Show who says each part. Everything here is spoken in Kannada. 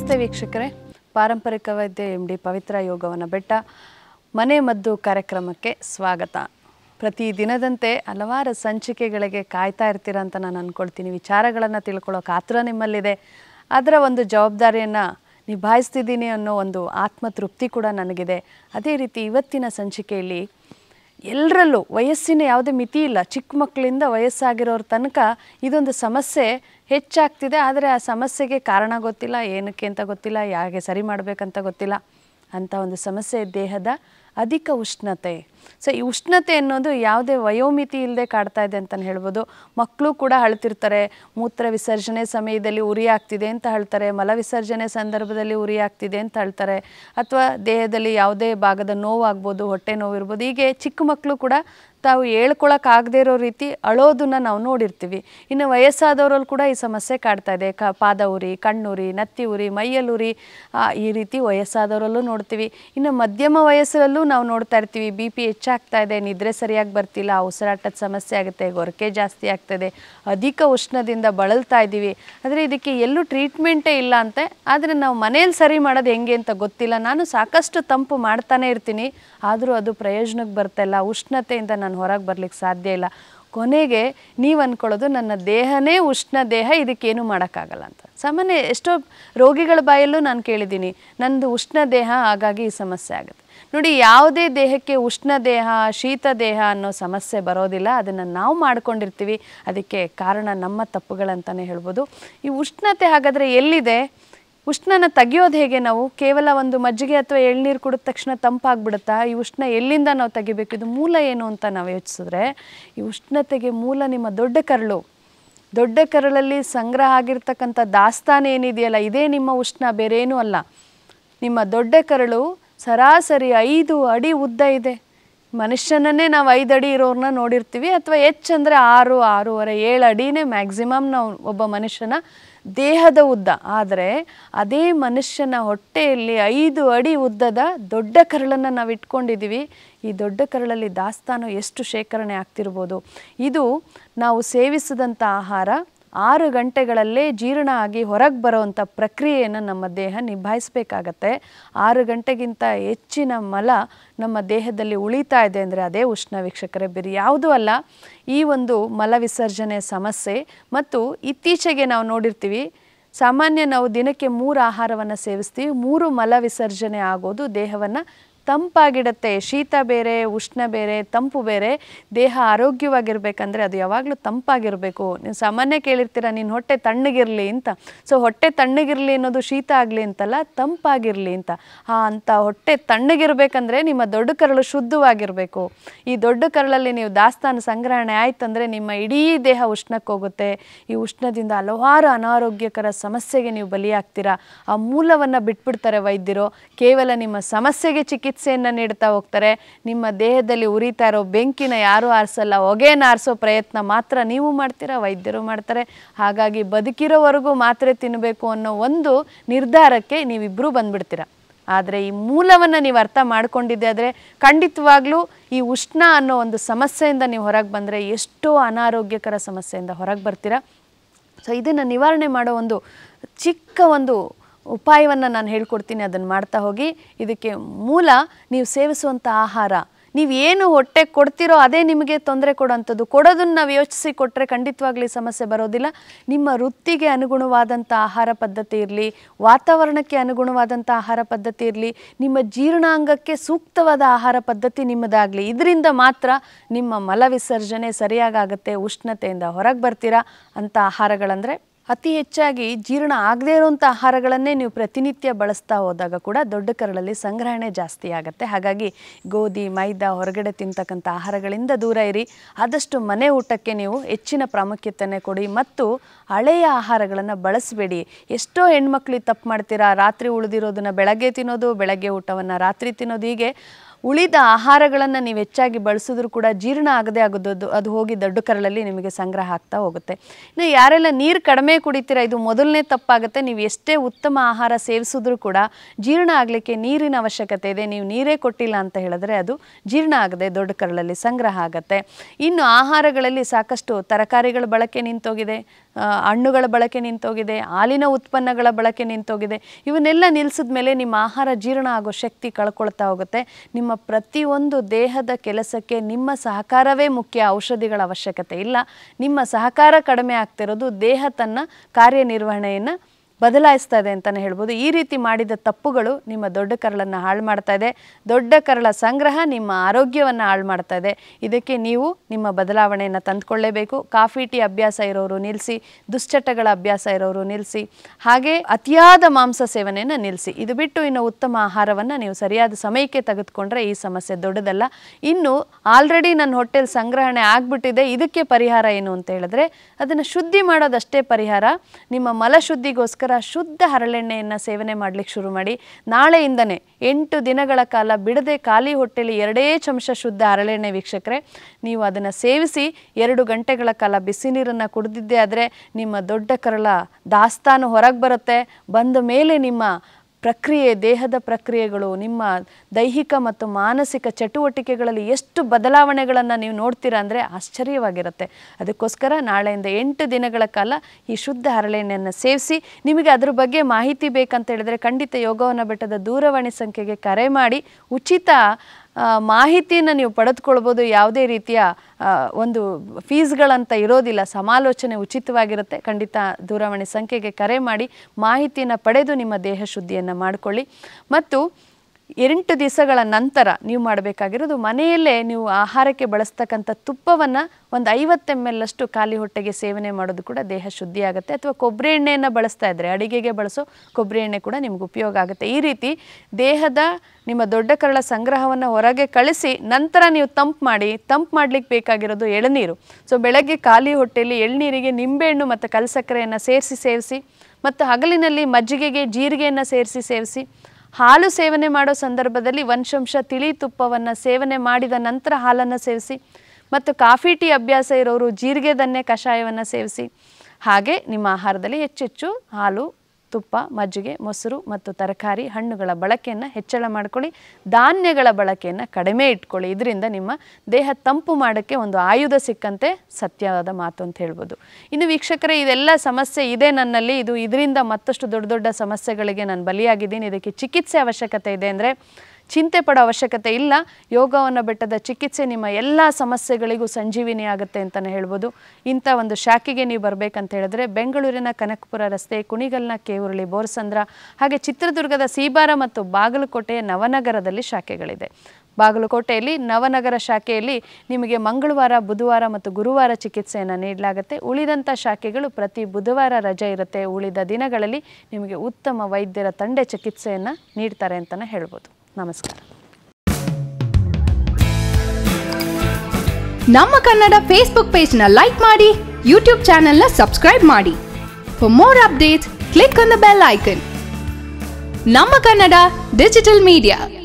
Speaker 1: ನಮಸ್ತೆ ವೀಕ್ಷಕರೇ ಪಾರಂಪರಿಕ ವೈದ್ಯ ಎಂ ಡಿ ಪವಿತ್ರ ಯೋಗವನ ಬೆಟ್ಟ ಮನೆ ಮದ್ದು ಕಾರ್ಯಕ್ರಮಕ್ಕೆ ಸ್ವಾಗತ ಪ್ರತಿ ದಿನದಂತೆ ಹಲವಾರು ಸಂಚಿಕೆಗಳಿಗೆ ಕಾಯ್ತಾ ಇರ್ತೀರ ಅಂತ ನಾನು ಅಂದ್ಕೊಳ್ತೀನಿ ವಿಚಾರಗಳನ್ನು ತಿಳ್ಕೊಳ್ಳೋ ಕಾತರ ನಿಮ್ಮಲ್ಲಿದೆ ಅದರ ಒಂದು ಜವಾಬ್ದಾರಿಯನ್ನು ನಿಭಾಯಿಸ್ತಿದ್ದೀನಿ ಅನ್ನೋ ಒಂದು ಆತ್ಮತೃಪ್ತಿ ಕೂಡ ನನಗಿದೆ ಅದೇ ರೀತಿ ಇವತ್ತಿನ ಸಂಚಿಕೆಯಲ್ಲಿ ಎಲ್ಲರಲ್ಲೂ ವಯಸ್ಸಿನ ಯಾವುದೇ ಮಿತಿ ಇಲ್ಲ ಚಿಕ್ಕ ಮಕ್ಕಳಿಂದ ವಯಸ್ಸಾಗಿರೋರ ತನಕ ಇದೊಂದು ಸಮಸ್ಯೆ ಹೆಚ್ಚಾಗ್ತಿದೆ ಆದರೆ ಆ ಸಮಸ್ಯೆಗೆ ಕಾರಣ ಗೊತ್ತಿಲ್ಲ ಏನಕ್ಕೆ ಅಂತ ಗೊತ್ತಿಲ್ಲ ಯಾಕೆ ಸರಿ ಮಾಡಬೇಕಂತ ಗೊತ್ತಿಲ್ಲ ಅಂಥ ಒಂದು ಸಮಸ್ಯೆ ದೇಹದ ಅಧಿಕ ಉಷ್ಣತೆ ಸೊ ಈ ಉಷ್ಣತೆ ಅನ್ನೋದು ಯಾವುದೇ ವಯೋಮಿತಿ ಇಲ್ಲದೆ ಕಾಡ್ತಾ ಇದೆ ಅಂತಲೇ ಹೇಳ್ಬೋದು ಮಕ್ಕಳು ಕೂಡ ಅಳ್ತಿರ್ತಾರೆ ಮೂತ್ರ ವಿಸರ್ಜನೆ ಸಮಯದಲ್ಲಿ ಉರಿ ಆಗ್ತಿದೆ ಅಂತ ಹೇಳ್ತಾರೆ ಮಲ ವಿಸರ್ಜನೆ ಸಂದರ್ಭದಲ್ಲಿ ಉರಿ ಆಗ್ತಿದೆ ಅಂತ ಹೇಳ್ತಾರೆ ಅಥವಾ ದೇಹದಲ್ಲಿ ಯಾವುದೇ ಭಾಗದ ನೋವಾಗ್ಬೋದು ಹೊಟ್ಟೆ ನೋವು ಇರ್ಬೋದು ಹೀಗೆ ಚಿಕ್ಕ ಮಕ್ಕಳು ಕೂಡ ತಾವು ಹೇಳ್ಕೊಳಕ್ಕಾಗದೇ ಇರೋ ರೀತಿ ಅಳೋದನ್ನ ನಾವು ನೋಡಿರ್ತೀವಿ ಇನ್ನು ವಯಸ್ಸಾದವರಲ್ಲಿ ಕೂಡ ಈ ಸಮಸ್ಯೆ ಕಾಡ್ತಾ ಇದೆ ಕ ಪಾದ ಉರಿ ಕಣ್ಣುರಿ ನತ್ತಿ ಉರಿ ಮೈಯಲ್ಲಿ ಉರಿ ಆ, ಈ ರೀತಿ ವಯಸ್ಸಾದವರಲ್ಲೂ ನೋಡ್ತೀವಿ ಇನ್ನು ಮಧ್ಯಮ ವಯಸ್ಸರಲ್ಲೂ ನಾವು ನೋಡ್ತಾ ಇರ್ತೀವಿ ಬಿ ಪಿ ಹೆಚ್ಚಾಗ್ತಾ ಇದೆ ನಿದ್ರೆ ಸರಿಯಾಗಿ ಬರ್ತಿಲ್ಲ ಉಸಿರಾಟದ ಸಮಸ್ಯೆ ಆಗುತ್ತೆ ಗೊರಕೆ ಜಾಸ್ತಿ ಆಗ್ತದೆ ಅಧಿಕ ಉಷ್ಣದಿಂದ ಬಳಲ್ತಾ ಇದ್ದೀವಿ ಆದರೆ ಇದಕ್ಕೆ ಎಲ್ಲೂ ಟ್ರೀಟ್ಮೆಂಟೇ ಇಲ್ಲ ಅಂತೆ ಆದರೆ ನಾವು ಮನೇಲಿ ಸರಿ ಮಾಡೋದು ಹೆಂಗೆ ಅಂತ ಗೊತ್ತಿಲ್ಲ ನಾನು ಸಾಕಷ್ಟು ತಂಪು ಮಾಡ್ತಾನೆ ಇರ್ತೀನಿ ಆದರೂ ಅದು ಪ್ರಯೋಜನಕ್ಕೆ ಬರ್ತಾ ಇಲ್ಲ ಉಷ್ಣತೆಯಿಂದ ನಾನು ಹೊರಗೆ ಬರ್ಲಿಕ್ಕೆ ಸಾಧ್ಯ ಇಲ್ಲ ಕೊನೆಗೆ ನೀವು ಅಂದ್ಕೊಳ್ಳೋದು ನನ್ನ ದೇಹನೇ ಉಷ್ಣ ದೇಹ ಇದಕ್ಕೇನು ಮಾಡೋಕ್ಕಾಗಲ್ಲ ಅಂತ ಸಾಮಾನ್ಯ ಎಷ್ಟೋ ರೋಗಿಗಳ ಬಾಯಲ್ಲೂ ನಾನು ಕೇಳಿದ್ದೀನಿ ನಂದು ಉಷ್ಣ ದೇಹ ಹಾಗಾಗಿ ಈ ಸಮಸ್ಯೆ ಆಗುತ್ತೆ ನೋಡಿ ಯಾವುದೇ ದೇಹಕ್ಕೆ ಉಷ್ಣ ದೇಹ ಶೀತ ದೇಹ ಅನ್ನೋ ಸಮಸ್ಯೆ ಬರೋದಿಲ್ಲ ಅದನ್ನು ನಾವು ಮಾಡ್ಕೊಂಡಿರ್ತೀವಿ ಅದಕ್ಕೆ ಕಾರಣ ನಮ್ಮ ತಪ್ಪುಗಳಂತಲೇ ಹೇಳ್ಬೋದು ಈ ಉಷ್ಣತೆ ಹಾಗಾದರೆ ಎಲ್ಲಿದೆ ಉಷ್ಣನ ತೆಗಿಯೋದು ಹೇಗೆ ನಾವು ಕೇವಲ ಒಂದು ಮಜ್ಜಿಗೆ ಅಥವಾ ಎಳ್ನೀರು ಕುಡಿದ ತಕ್ಷಣ ತಂಪಾಗ್ಬಿಡುತ್ತಾ ಈ ಉಷ್ಣ ಎಲ್ಲಿಂದ ನಾವು ತೆಗಿಬೇಕು ಇದು ಮೂಲ ಏನು ಅಂತ ನಾವು ಯೋಚಿಸಿದ್ರೆ ಈ ಉಷ್ಣತೆಗೆ ಮೂಲ ನಿಮ್ಮ ದೊಡ್ಡ ಕರಳು ದೊಡ್ಡ ಕರಳಲ್ಲಿ ಸಂಗ್ರಹ ಆಗಿರ್ತಕ್ಕಂಥ ದಾಸ್ತಾನು ಏನಿದೆಯಲ್ಲ ಇದೇ ನಿಮ್ಮ ಉಷ್ಣ ಬೇರೇನೂ ಅಲ್ಲ ನಿಮ್ಮ ದೊಡ್ಡ ಕರಳು ಸರಾಸರಿ ಐದು ಅಡಿ ಉದ್ದ ಇದೆ ಮನುಷ್ಯನನ್ನೇ ನಾವು ಐದು ಅಡಿ ಇರೋರನ್ನ ನೋಡಿರ್ತೀವಿ ಅಥವಾ ಹೆಚ್ಚಂದರೆ ಆರು ಆರೂವರೆ ಏಳು ಅಡಿನೇ ಮ್ಯಾಕ್ಸಿಮಮ್ ನಾವು ಒಬ್ಬ ಮನುಷ್ಯನ ದೇಹದ ಉದ್ದ ಆದರೆ ಅದೇ ಮನುಷ್ಯನ ಹೊಟ್ಟೆಯಲ್ಲಿ ಐದು ಅಡಿ ಉದ್ದದ ದೊಡ್ಡ ಕರಳನ್ನು ನಾವು ಇಟ್ಕೊಂಡಿದ್ದೀವಿ ಈ ದೊಡ್ಡ ಕರಳಲ್ಲಿ ದಾಸ್ತಾನು ಎಷ್ಟು ಶೇಖರಣೆ ಆಗ್ತಿರ್ಬೋದು ಇದು ನಾವು ಸೇವಿಸಿದಂಥ ಆಹಾರ ಆರು ಗಂಟೆಗಳಲ್ಲೇ ಜೀರ್ಣ ಆಗಿ ಹೊರಗೆ ಬರೋವಂಥ ಪ್ರಕ್ರಿಯೆಯನ್ನು ನಮ್ಮ ದೇಹ ನಿಭಾಯಿಸಬೇಕಾಗತ್ತೆ ಆರು ಗಂಟೆಗಿಂತ ಹೆಚ್ಚಿನ ಮಲ ನಮ್ಮ ದೇಹದಲ್ಲಿ ಉಳಿತಾ ಇದೆ ಅಂದರೆ ಅದೇ ಉಷ್ಣ ವೀಕ್ಷಕರೇ ಬೇರೆ ಯಾವುದೂ ಅಲ್ಲ ಈ ಒಂದು ಮಲ ವಿಸರ್ಜನೆ ಸಮಸ್ಯೆ ಮತ್ತು ಇತ್ತೀಚೆಗೆ ನಾವು ನೋಡಿರ್ತೀವಿ ಸಾಮಾನ್ಯ ನಾವು ದಿನಕ್ಕೆ ಮೂರು ಆಹಾರವನ್ನು ಸೇವಿಸ್ತೀವಿ ಮೂರು ಮಲ ವಿಸರ್ಜನೆ ಆಗೋದು ದೇಹವನ್ನು ತಂಪಾಗಿಡುತ್ತೆ ಶೀತ ಬೇರೆ ಉಷ್ಣ ಬೇರೆ ತಂಪು ಬೇರೆ ದೇಹ ಆರೋಗ್ಯವಾಗಿರ್ಬೇಕಂದ್ರೆ ಅದು ಯಾವಾಗಲೂ ತಂಪಾಗಿರಬೇಕು ನೀವು ಸಾಮಾನ್ಯ ಕೇಳಿರ್ತೀರ ನಿನ್ನ ಹೊಟ್ಟೆ ತಣ್ಣಗಿರಲಿ ಅಂತ ಸೊ ಹೊಟ್ಟೆ ತಣ್ಣಗಿರಲಿ ಅನ್ನೋದು ಶೀತ ಆಗಲಿ ಅಂತಲ್ಲ ತಂಪಾಗಿರಲಿ ಅಂತ ಆ ಅಂಥ ಹೊಟ್ಟೆ ತಣ್ಣಗಿರ್ಬೇಕಂದ್ರೆ ನಿಮ್ಮ ದೊಡ್ಡ ಕರಳು ಶುದ್ಧವಾಗಿರಬೇಕು ಈ ದೊಡ್ಡ ಕರಳಲ್ಲಿ ನೀವು ದಾಸ್ತಾನು ಸಂಗ್ರಹಣೆ ಆಯ್ತಂದರೆ ನಿಮ್ಮ ಇಡೀ ದೇಹ ಉಷ್ಣಕ್ಕೆ ಹೋಗುತ್ತೆ ಈ ಉಷ್ಣದಿಂದ ಹಲವಾರು ಅನಾರೋಗ್ಯಕರ ಸಮಸ್ಯೆಗೆ ನೀವು ಬಲಿಯಾಗ್ತೀರಾ ಆ ಮೂಲವನ್ನು ಬಿಟ್ಬಿಡ್ತಾರೆ ವೈದ್ಯರು ಕೇವಲ ನಿಮ್ಮ ಸಮಸ್ಯೆಗೆ ಚಿಕಿತ್ಸೆಯನ್ನು ನೀಡ್ತಾ ಹೋಗ್ತಾರೆ ನಿಮ್ಮ ದೇಹದಲ್ಲಿ ಉರಿತಾ ಇರೋ ಬೆಂಕಿನ ಯಾರೂ ಆರಿಸಲ್ಲ ಹೊಗೆನ ಆರಿಸೋ ಪ್ರಯತ್ನ ಮಾತ್ರ ನೀವು ಮಾಡ್ತೀರಾ ವೈದ್ಯರು ಮಾಡ್ತಾರೆ ಹಾಗಾಗಿ ಬದುಕಿರೋವರೆಗೂ ಮಾತ್ರೆ ತಿನ್ನಬೇಕು ಅನ್ನೋ ಒಂದು ನಿರ್ಧಾರಕ್ಕೆ ನೀವಿಬ್ಬರೂ ಬಂದ್ಬಿಡ್ತೀರಾ ಆದರೆ ಈ ಮೂಲವನ್ನು ನೀವು ಅರ್ಥ ಮಾಡ್ಕೊಂಡಿದ್ದೆ ಆದರೆ ಖಂಡಿತವಾಗ್ಲೂ ಈ ಉಷ್ಣ ಅನ್ನೋ ಒಂದು ಸಮಸ್ಯೆಯಿಂದ ನೀವು ಹೊರಗೆ ಬಂದರೆ ಎಷ್ಟೋ ಅನಾರೋಗ್ಯಕರ ಸಮಸ್ಯೆಯಿಂದ ಹೊರಗೆ ಬರ್ತೀರಾ ಸೊ ಇದನ್ನು ನಿವಾರಣೆ ಮಾಡೋ ಒಂದು ಚಿಕ್ಕ ಒಂದು ಉಪಾಯವನ್ನು ನಾನು ಹೇಳ್ಕೊಡ್ತೀನಿ ಅದನ್ನು ಮಾಡ್ತಾ ಹೋಗಿ ಇದಕ್ಕೆ ಮೂಲ ನೀವು ಸೇವಿಸುವಂಥ ಆಹಾರ ನೀವು ಏನು ಹೊಟ್ಟೆ ಕೊಡ್ತಿರೋ ಅದೇ ನಿಮಗೆ ತೊಂದರೆ ಕೊಡೋಂಥದ್ದು ಕೊಡೋದನ್ನು ನಾವು ಯೋಚಿಸಿ ಕೊಟ್ಟರೆ ಖಂಡಿತವಾಗ್ಲೂ ಈ ಸಮಸ್ಯೆ ಬರೋದಿಲ್ಲ ನಿಮ್ಮ ವೃತ್ತಿಗೆ ಅನುಗುಣವಾದಂಥ ಆಹಾರ ಪದ್ಧತಿ ಇರಲಿ ವಾತಾವರಣಕ್ಕೆ ಅನುಗುಣವಾದಂಥ ಆಹಾರ ಪದ್ಧತಿ ಇರಲಿ ನಿಮ್ಮ ಜೀರ್ಣಾಂಗಕ್ಕೆ ಸೂಕ್ತವಾದ ಆಹಾರ ಪದ್ಧತಿ ನಿಮ್ಮದಾಗಲಿ ಇದರಿಂದ ಮಾತ್ರ ನಿಮ್ಮ ಮಲ ವಿಸರ್ಜನೆ ಸರಿಯಾಗುತ್ತೆ ಉಷ್ಣತೆಯಿಂದ ಹೊರಗೆ ಬರ್ತೀರಾ ಅಂಥ ಆಹಾರಗಳಂದರೆ ಅತಿ ಹೆಚ್ಚಾಗಿ ಜೀರ್ಣ ಆಗದೇ ಇರುವಂಥ ಆಹಾರಗಳನ್ನೇ ನೀವು ಪ್ರತಿನಿತ್ಯ ಬಳಸ್ತಾ ಹೋದಾಗ ಕೂಡ ದೊಡ್ಡ ಕರಳಲ್ಲಿ ಸಂಗ್ರಹಣೆ ಜಾಸ್ತಿ ಆಗುತ್ತೆ ಹಾಗಾಗಿ ಗೋಧಿ ಮೈದಾ ಹೊರಗಡೆ ತಿಂತಕ್ಕಂಥ ಆಹಾರಗಳಿಂದ ದೂರ ಇರಿ ಆದಷ್ಟು ಮನೆ ಊಟಕ್ಕೆ ನೀವು ಹೆಚ್ಚಿನ ಪ್ರಾಮುಖ್ಯತೆಯನ್ನು ಕೊಡಿ ಮತ್ತು ಹಳೆಯ ಆಹಾರಗಳನ್ನು ಬಳಸಬೇಡಿ ಎಷ್ಟೋ ಹೆಣ್ಮಕ್ಳು ತಪ್ಪು ಮಾಡ್ತೀರಾ ರಾತ್ರಿ ಉಳಿದಿರೋದನ್ನ ಬೆಳಗ್ಗೆ ತಿನ್ನೋದು ಬೆಳಗ್ಗೆ ಊಟವನ್ನು ರಾತ್ರಿ ತಿನ್ನೋದು ಹೀಗೆ ಉಳಿದ ಆಹಾರಗಳನ್ನು ನೀವು ಹೆಚ್ಚಾಗಿ ಬಳಸಿದ್ರು ಕೂಡ ಜೀರ್ಣ ಆಗದೆ ಆಗೋದು ಅದು ಹೋಗಿ ದೊಡ್ಡ ಕರಳಲ್ಲಿ ನಿಮಗೆ ಸಂಗ್ರಹ ಆಗ್ತಾ ಹೋಗುತ್ತೆ ಇನ್ನು ಯಾರೆಲ್ಲ ನೀರು ಕಡಿಮೆ ಕುಡಿತೀರಾ ಇದು ಮೊದಲನೇ ತಪ್ಪಾಗುತ್ತೆ ನೀವು ಎಷ್ಟೇ ಉತ್ತಮ ಆಹಾರ ಸೇವಿಸಿದ್ರೂ ಕೂಡ ಜೀರ್ಣ ಆಗಲಿಕ್ಕೆ ನೀರಿನ ಅವಶ್ಯಕತೆ ಇದೆ ನೀವು ನೀರೇ ಕೊಟ್ಟಿಲ್ಲ ಅಂತ ಹೇಳಿದ್ರೆ ಅದು ಜೀರ್ಣ ಆಗದೆ ದೊಡ್ಡ ಕರಳಲ್ಲಿ ಸಂಗ್ರಹ ಆಗುತ್ತೆ ಇನ್ನು ಆಹಾರಗಳಲ್ಲಿ ಸಾಕಷ್ಟು ತರಕಾರಿಗಳ ಬಳಕೆ ನಿಂತೋಗಿದೆ ಆ, ಹಣ್ಣುಗಳ ಬಳಕೆ ನಿಂತೋಗಿದೆ ಹಾಲಿನ ಉತ್ಪನ್ನಗಳ ಬಳಕೆ ನಿಂತೋಗಿದೆ ಇವನ್ನೆಲ್ಲ ನಿಲ್ಲಿಸಿದ ಮೇಲೆ ನಿಮ್ಮ ಆಹಾರ ಜೀರ್ಣ ಆಗೋ ಶಕ್ತಿ ಕಳ್ಕೊಳ್ತಾ ಹೋಗುತ್ತೆ ನಿಮ್ಮ ಪ್ರತಿಯೊಂದು ದೇಹದ ಕೆಲಸಕ್ಕೆ ನಿಮ್ಮ ಸಹಕಾರವೇ ಮುಖ್ಯ ಔಷಧಿಗಳ ಅವಶ್ಯಕತೆ ಇಲ್ಲ ನಿಮ್ಮ ಸಹಕಾರ ಕಡಿಮೆ ಆಗ್ತಿರೋದು ದೇಹ ತನ್ನ ಕಾರ್ಯನಿರ್ವಹಣೆಯನ್ನು ಬದಲಾಯಿಸ್ತಾ ಇದೆ ಅಂತಲೇ ಹೇಳ್ಬೋದು ಈ ರೀತಿ ಮಾಡಿದ ತಪ್ಪುಗಳು ನಿಮ್ಮ ದೊಡ್ಡ ಕರಳನ್ನು ಹಾಳು ಮಾಡ್ತಾ ಇದೆ ದೊಡ್ಡ ಕರಳ ಸಂಗ್ರಹ ನಿಮ್ಮ ಆರೋಗ್ಯವನ್ನು ಹಾಳು ಮಾಡ್ತಾ ಇದೆ ಇದಕ್ಕೆ ನೀವು ನಿಮ್ಮ ಬದಲಾವಣೆಯನ್ನು ತಂದುಕೊಳ್ಳೇಬೇಕು ಕಾಫಿ ಟೀ ಅಭ್ಯಾಸ ಇರೋರು ನಿಲ್ಲಿಸಿ ದುಶ್ಚಟಗಳ ಅಭ್ಯಾಸ ಇರೋರು ನಿಲ್ಲಿಸಿ ಹಾಗೆ ಅತಿಯಾದ ಮಾಂಸ ಸೇವನೆಯನ್ನು ನಿಲ್ಲಿಸಿ ಇದು ಬಿಟ್ಟು ಇನ್ನು ಉತ್ತಮ ಆಹಾರವನ್ನು ನೀವು ಸರಿಯಾದ ಸಮಯಕ್ಕೆ ತೆಗೆದುಕೊಂಡ್ರೆ ಈ ಸಮಸ್ಯೆ ದೊಡ್ಡದಲ್ಲ ಇನ್ನು ಆಲ್ರೆಡಿ ನನ್ನ ಹೊಟ್ಟೆಲ್ ಸಂಗ್ರಹಣೆ ಆಗ್ಬಿಟ್ಟಿದೆ ಇದಕ್ಕೆ ಪರಿಹಾರ ಏನು ಅಂತ ಹೇಳಿದ್ರೆ ಅದನ್ನು ಶುದ್ಧಿ ಮಾಡೋದಷ್ಟೇ ಪರಿಹಾರ ನಿಮ್ಮ ಮಲಶುದ್ಧಿಗೋಸ್ಕರ ಶುದ್ಧ ಹರಳೆಣ್ಣೆಯನ್ನು ಸೇವನೆ ಮಾಡಲಿಕ್ಕೆ ಶುರು ಮಾಡಿ ನಾಳೆಯಿಂದನೇ ಎಂಟು ದಿನಗಳ ಕಾಲ ಬಿಡದೆ ಖಾಲಿ ಹೊಟ್ಟೆಲಿ ಎರಡೇ ಚಮಚ ಶುದ್ಧ ಹರಳೆಣ್ಣೆ ವೀಕ್ಷಕರೇ ನೀವು ಅದನ್ನು ಸೇವಿಸಿ ಎರಡು ಗಂಟೆಗಳ ಕಾಲ ಬಿಸಿ ನೀರನ್ನು ಕುಡಿದಿದ್ದೇ ಆದರೆ ನಿಮ್ಮ ದೊಡ್ಡ ಕರಳ ದಾಸ್ತಾನು ಹೊರಗೆ ಬರುತ್ತೆ ಬಂದ ಮೇಲೆ ನಿಮ್ಮ ಪ್ರಕ್ರಿಯೆ ದೇಹದ ಪ್ರಕ್ರಿಯೆಗಳು ನಿಮ್ಮ ದೈಹಿಕ ಮತ್ತು ಮಾನಸಿಕ ಚಟುವಟಿಕೆಗಳಲ್ಲಿ ಎಷ್ಟು ಬದಲಾವಣೆಗಳನ್ನು ನೀವು ನೋಡ್ತೀರಾ ಅಂದರೆ ಆಶ್ಚರ್ಯವಾಗಿರುತ್ತೆ ಅದಕ್ಕೋಸ್ಕರ ನಾಳೆಯಿಂದ ಎಂಟು ದಿನಗಳ ಕಾಲ ಈ ಶುದ್ಧ ಹರಳೆಣ್ಣೆಯನ್ನು ಸೇವಿಸಿ ನಿಮಗೆ ಅದ್ರ ಬಗ್ಗೆ ಮಾಹಿತಿ ಬೇಕಂತ ಹೇಳಿದ್ರೆ ಖಂಡಿತ ಯೋಗವನ ಬೆಟ್ಟದ ದೂರವಾಣಿ ಸಂಖ್ಯೆಗೆ ಕರೆ ಮಾಡಿ ಉಚಿತ ಆ, ಮಾಹಿತಿಯನ್ನು ನೀವು ಪಡೆದುಕೊಳ್ಬೋದು ಯಾವುದೇ ರೀತಿಯ ಆ, ಒಂದು ಫೀಸ್ಗಳಂತ ಇರೋದಿಲ್ಲ ಸಮಾಲೋಚನೆ ಉಚಿತವಾಗಿರುತ್ತೆ ಖಂಡಿತ ದೂರವಾಣಿ ಸಂಖ್ಯೆಗೆ ಕರೆ ಮಾಡಿ ಮಾಹಿತಿಯನ್ನು ಪಡೆದು ನಿಮ್ಮ ದೇಹ ಶುದ್ಧಿಯನ್ನು ಮಾಡಿಕೊಳ್ಳಿ ಮತ್ತು ಎಂಟು ದಿವಸಗಳ ನಂತರ ನೀವು ಮಾಡಬೇಕಾಗಿರೋದು ಮನೆಯಲ್ಲೇ ನೀವು ಆಹಾರಕ್ಕೆ ಬಳಸ್ತಕ್ಕಂಥ ತುಪ್ಪವನ್ನು ಒಂದು ಐವತ್ತು ಎಮ್ ಎಲ್ ಅಷ್ಟು ಖಾಲಿ ಹೊಟ್ಟೆಗೆ ಸೇವನೆ ಮಾಡೋದು ಕೂಡ ದೇಹ ಶುದ್ಧಿ ಆಗುತ್ತೆ ಅಥವಾ ಕೊಬ್ಬರಿ ಎಣ್ಣೆಯನ್ನು ಬಳಸ್ತಾ ಇದ್ದರೆ ಅಡಿಗೆಗೆ ಬಳಸೋ ಕೊಬ್ಬರಿ ಎಣ್ಣೆ ಕೂಡ ನಿಮ್ಗೆ ಉಪಯೋಗ ಆಗುತ್ತೆ ಈ ರೀತಿ ದೇಹದ ನಿಮ್ಮ ದೊಡ್ಡ ಕರಳ ಸಂಗ್ರಹವನ್ನು ಹೊರಗೆ ಕಳಿಸಿ ನಂತರ ನೀವು ತಂಪು ಮಾಡಿ ತಂಪು ಮಾಡ್ಲಿಕ್ಕೆ ಬೇಕಾಗಿರೋದು ಎಳನೀರು ಸೊ ಬೆಳಗ್ಗೆ ಖಾಲಿ ಹೊಟ್ಟೆಯಲ್ಲಿ ಎಳ್ನೀರಿಗೆ ನಿಂಬೆಹಣ್ಣು ಮತ್ತು ಕಲ್ಸಕ್ಕರೆಯನ್ನು ಸೇರಿಸಿ ಸೇವಿಸಿ ಮತ್ತು ಹಗಲಿನಲ್ಲಿ ಮಜ್ಜಿಗೆಗೆ ಜೀರಿಗೆಯನ್ನು ಸೇರಿಸಿ ಸೇವಿಸಿ ಹಾಲು ಸೇವನೆ ಮಾಡೋ ಸಂದರ್ಭದಲ್ಲಿ ವಂಶಂಶ ತಿಳಿ ತುಪ್ಪವನ್ನು ಸೇವನೆ ಮಾಡಿದ ನಂತರ ಹಾಲನ್ನು ಸೇವಿಸಿ ಮತ್ತು ಕಾಫಿ ಟೀ ಅಭ್ಯಾಸ ಇರೋರು ಜೀರಿಗೆ ದನ್ನೆ ಕಷಾಯವನ್ನು ಸೇವಿಸಿ ಹಾಗೆ ನಿಮ್ಮ ಆಹಾರದಲ್ಲಿ ಹೆಚ್ಚೆಚ್ಚು ಹಾಲು ತುಪ್ಪ ಮಜ್ಜಿಗೆ ಮೊಸರು ಮತ್ತು ತರಕಾರಿ ಹಣ್ಣುಗಳ ಬಳಕೆಯನ್ನು ಹೆಚ್ಚಳ ಮಾಡ್ಕೊಳ್ಳಿ ಧಾನ್ಯಗಳ ಬಳಕೆಯನ್ನು ಕಡಿಮೆ ಇಟ್ಕೊಳ್ಳಿ ಇದರಿಂದ ನಿಮ್ಮ ದೇಹ ತಂಪು ಮಾಡೋಕ್ಕೆ ಒಂದು ಆಯುಧ ಸಿಕ್ಕಂತೆ ಸತ್ಯವಾದ ಮಾತು ಅಂತ ಹೇಳ್ಬೋದು ಇನ್ನು ವೀಕ್ಷಕರೇ ಇದೆಲ್ಲ ಸಮಸ್ಯೆ ಇದೆ ನನ್ನಲ್ಲಿ ಇದು ಇದರಿಂದ ಮತ್ತಷ್ಟು ದೊಡ್ಡ ದೊಡ್ಡ ಸಮಸ್ಯೆಗಳಿಗೆ ನಾನು ಬಲಿಯಾಗಿದ್ದೀನಿ ಇದಕ್ಕೆ ಚಿಕಿತ್ಸೆ ಅವಶ್ಯಕತೆ ಇದೆ ಅಂದರೆ ಚಿಂತೆ ಪಡೋ ಅವಶ್ಯಕತೆ ಇಲ್ಲ ಯೋಗವನ್ನು ಬೆಟ್ಟದ ಚಿಕಿತ್ಸೆ ನಿಮ್ಮ ಎಲ್ಲ ಸಮಸ್ಯೆಗಳಿಗೂ ಸಂಜೀವಿನಿ ಆಗುತ್ತೆ ಅಂತಲೇ ಹೇಳ್ಬೋದು ಇಂಥ ಒಂದು ಶಾಖೆಗೆ ನೀವು ಬರಬೇಕಂತ ಹೇಳಿದ್ರೆ ಬೆಂಗಳೂರಿನ ಕನಕಪುರ ರಸ್ತೆ ಕುಣಿಗಲ್ನ ಕೇವುರಳಿ ಬೋರ್ಸಂದ್ರ ಹಾಗೆ ಚಿತ್ರದುರ್ಗದ ಸೀಬಾರ ಮತ್ತು ಬಾಗಲಕೋಟೆಯ ನವನಗರದಲ್ಲಿ ಶಾಖೆಗಳಿದೆ ಬಾಗಲಕೋಟೆಯಲ್ಲಿ ನವನಗರ ಶಾಖೆಯಲ್ಲಿ ನಿಮಗೆ ಮಂಗಳವಾರ ಬುಧವಾರ ಮತ್ತು ಗುರುವಾರ ಚಿಕಿತ್ಸೆಯನ್ನು ನೀಡಲಾಗುತ್ತೆ ಉಳಿದಂಥ ಶಾಖೆಗಳು ಪ್ರತಿ ಬುಧವಾರ ರಜೆ ಇರುತ್ತೆ ಉಳಿದ ದಿನಗಳಲ್ಲಿ ನಿಮಗೆ ಉತ್ತಮ ವೈದ್ಯರ ತಂಡೆ ಚಿಕಿತ್ಸೆಯನ್ನು ನೀಡ್ತಾರೆ ಅಂತಲೇ ಹೇಳ್ಬೋದು ನಮಸ್ಕಾರ
Speaker 2: ನಮ್ಮ ಕನ್ನಡ ಫೇಸ್ಬುಕ್ ಪೇಜ್ನ ಲೈಕ್ ಮಾಡಿ ಯೂಟ್ಯೂಬ್ ಚಾನೆಲ್ನ ಸಬ್ಸ್ಕ್ರೈಬ್ ಮಾಡಿ for more updates click on the bell icon ನಮ್ಮ ಕನ್ನಡ ಡಿಜಿಟಲ್ ಮೀಡಿಯಾ